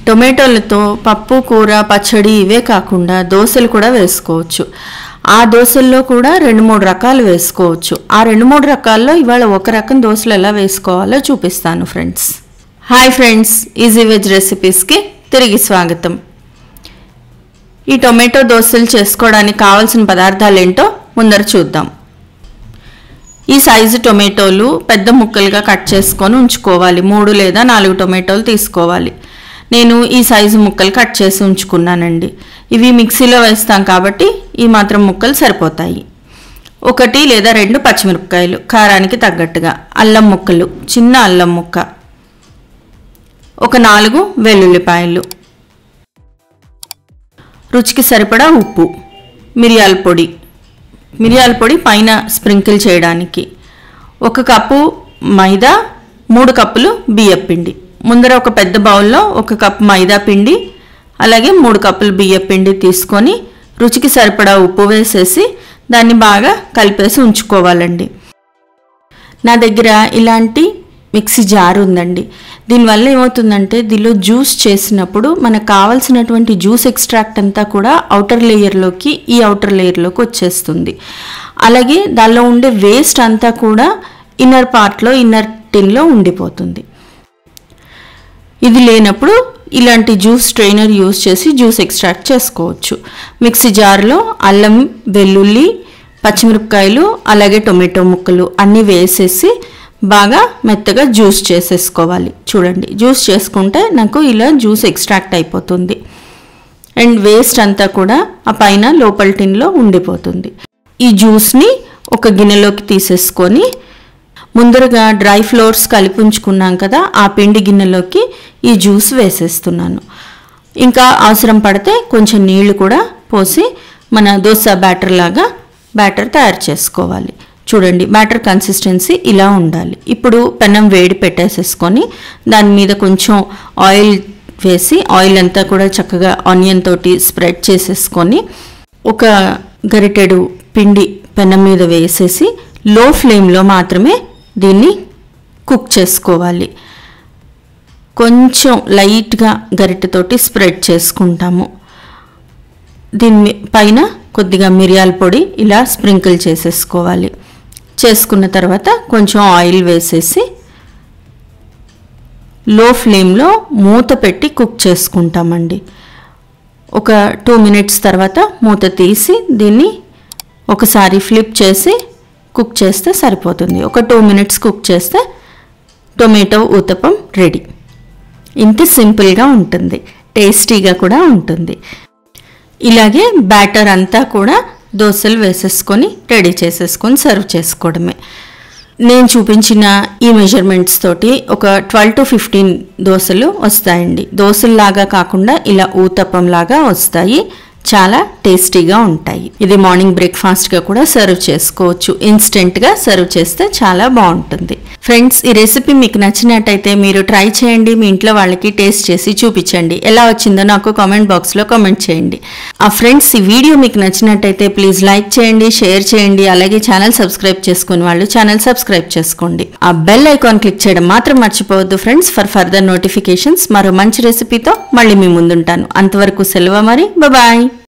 టొమాటోలతో పప్పు కూర పచ్చడి ఇవే కాకుండా దోశలు కూడా వేసుకోవచ్చు ఆ దోశల్లో కూడా రెండు మూడు రకాలు వేసుకోవచ్చు ఆ రెండు మూడు రకాల్లో ఇవాళ ఒక రకం దోశలు ఎలా వేసుకోవాలో చూపిస్తాను friends hi friends easy veg రెసిపీస్కి తిరిగి స్వాగతం ఈ టొమాటో దోశలు చేసుకోవడానికి కావాల్సిన పదార్థాలు ఏంటో ముందర చూద్దాం ఈ సైజు టొమాటోలు పెద్ద ముక్కలుగా కట్ చేసుకొని ఉంచుకోవాలి మూడు లేదా నాలుగు టొమాటోలు తీసుకోవాలి నేను ఈ సైజు ముక్కలు కట్ చేసి ఉంచుకున్నానండి ఇవి మిక్సీలో వేస్తాం కాబట్టి ఈ మాత్రం ముక్కలు సరిపోతాయి ఒకటి లేదా రెండు పచ్చిమిరపకాయలు కారానికి తగ్గట్టుగా అల్లం ముక్కలు చిన్న అల్లం ముక్క ఒక నాలుగు వెల్లుల్లిపాయలు రుచికి సరిపడా ఉప్పు మిరియాల పొడి మిరియాల పొడి పైన స్ప్రింకిల్ చేయడానికి ఒక కప్పు మైదా మూడు కప్పులు బియ్యం పిండి ముందర ఒక పెద్ద బౌల్లో ఒక కప్పు మైదా పిండి అలాగే మూడు కప్పులు బియ్యం పిండి తీసుకొని రుచికి సరిపడా ఉప్పు వేసేసి దాన్ని బాగా కలిపేసి ఉంచుకోవాలండి నా దగ్గర ఇలాంటి మిక్సీ జార్ ఉందండి దీనివల్ల ఏమవుతుందంటే దీనిలో జ్యూస్ చేసినప్పుడు మనకు కావాల్సినటువంటి జ్యూస్ ఎక్స్ట్రాక్ట్ అంతా కూడా అవుటర్ లేయర్లోకి ఈ అవుటర్ లేయర్లోకి వచ్చేస్తుంది అలాగే దానిలో ఉండే వేస్ట్ అంతా కూడా ఇన్నర్ పార్ట్లో ఇన్నర్ టిన్లో ఉండిపోతుంది ఇది లేనప్పుడు ఇలాంటి జ్యూస్ స్ట్రైనర్ యూస్ చేసి జ్యూస్ ఎక్స్ట్రాక్ట్ చేసుకోవచ్చు మిక్సీ జార్లో అల్లం వెల్లుల్లి పచ్చిమిరపకాయలు అలాగే టొమాటో ముక్కలు అన్నీ వేసేసి బాగా మెత్తగా జ్యూస్ చేసేసుకోవాలి చూడండి జ్యూస్ చేసుకుంటే నాకు ఇలా జ్యూస్ ఎక్స్ట్రాక్ట్ అయిపోతుంది అండ్ వేస్ట్ అంతా కూడా ఆ పైన లోపల టిన్లో ఉండిపోతుంది ఈ జ్యూస్ని ఒక గిన్నెలోకి తీసేసుకొని ముందరగా డ్రై ఫ్లోర్స్ కలిపి ఉంచుకున్నాం కదా ఆ పిండి గిన్నెలోకి ఈ జ్యూస్ వేసేస్తున్నాను ఇంకా అవసరం పడితే కొంచెం నీళ్లు కూడా పోసి మన దోశ బ్యాటర్ లాగా బ్యాటర్ తయారు చేసుకోవాలి చూడండి బ్యాటర్ కన్సిస్టెన్సీ ఇలా ఉండాలి ఇప్పుడు పెనం వేడి పెట్టేసేసుకొని దాని మీద కొంచెం ఆయిల్ వేసి ఆయిల్ అంతా కూడా చక్కగా ఆనియన్ తోటి స్ప్రెడ్ చేసేసుకొని ఒక గరిటెడు పిండి పెనం మీద వేసేసి లో ఫ్లేమ్లో మాత్రమే దీన్ని కుక్ చేసుకోవాలి కొంచెం లైట్గా గరిటెతోటి స్ప్రెడ్ చేసుకుంటాము దీని పైన కొద్దిగా మిరియాల పొడి ఇలా స్ప్రింకిల్ చేసేసుకోవాలి చేసుకున్న తర్వాత కొంచెం ఆయిల్ వేసేసి లో ఫ్లేమ్లో మూత పెట్టి కుక్ చేసుకుంటామండి ఒక టూ మినిట్స్ తర్వాత మూత తీసి దీన్ని ఒకసారి ఫ్లిప్ చేసి కుక్ చేస్తే సరిపోతుంది ఒక టూ మినిట్స్ కుక్ చేస్తే టొమాటో ఊతపం రెడీ ఇంత సింపుల్గా ఉంటుంది టేస్టీగా కూడా ఉంటుంది ఇలాగే బ్యాటర్ అంతా కూడా దోశలు వేసేసుకొని రెడీ చేసేసుకొని సర్వ్ చేసుకోవడమే నేను చూపించిన ఈ మెజర్మెంట్స్ తోటి ఒక ట్వెల్వ్ టు ఫిఫ్టీన్ దోశలు వస్తాయండి దోశల్లాగా కాకుండా ఇలా ఊతప్పం లాగా వస్తాయి చాలా టేస్టీగా ఉంటాయి ఇది మార్నింగ్ బ్రేక్ఫాస్ట్గా కూడా సర్వ్ చేసుకోవచ్చు ఇన్స్టెంట్గా సర్వ్ చేస్తే చాలా బాగుంటుంది ఫ్రెండ్స్ ఈ రెసిపీ మీకు నచ్చినట్టయితే మీరు ట్రై చేయండి మీ ఇంట్లో వాళ్ళకి టేస్ట్ చేసి చూపించండి ఎలా వచ్చిందో నాకు కామెంట్ బాక్స్లో కామెంట్ చేయండి ఆ ఫ్రెండ్స్ ఈ వీడియో మీకు నచ్చినట్టయితే ప్లీజ్ లైక్ చేయండి షేర్ చేయండి అలాగే ఛానల్ సబ్స్క్రైబ్ చేసుకుని వాళ్ళు ఛానల్ సబ్స్క్రైబ్ చేసుకోండి ఆ బెల్ ఐకాన్ క్లిక్ చేయడం మాత్రం మర్చిపోవద్దు ఫ్రెండ్స్ ఫర్ ఫర్దర్ నోటిఫికేషన్స్ మరో మంచి రెసిపీతో మళ్ళీ మీ ముందుంటాను అంతవరకు సెలవు మరి బాయ్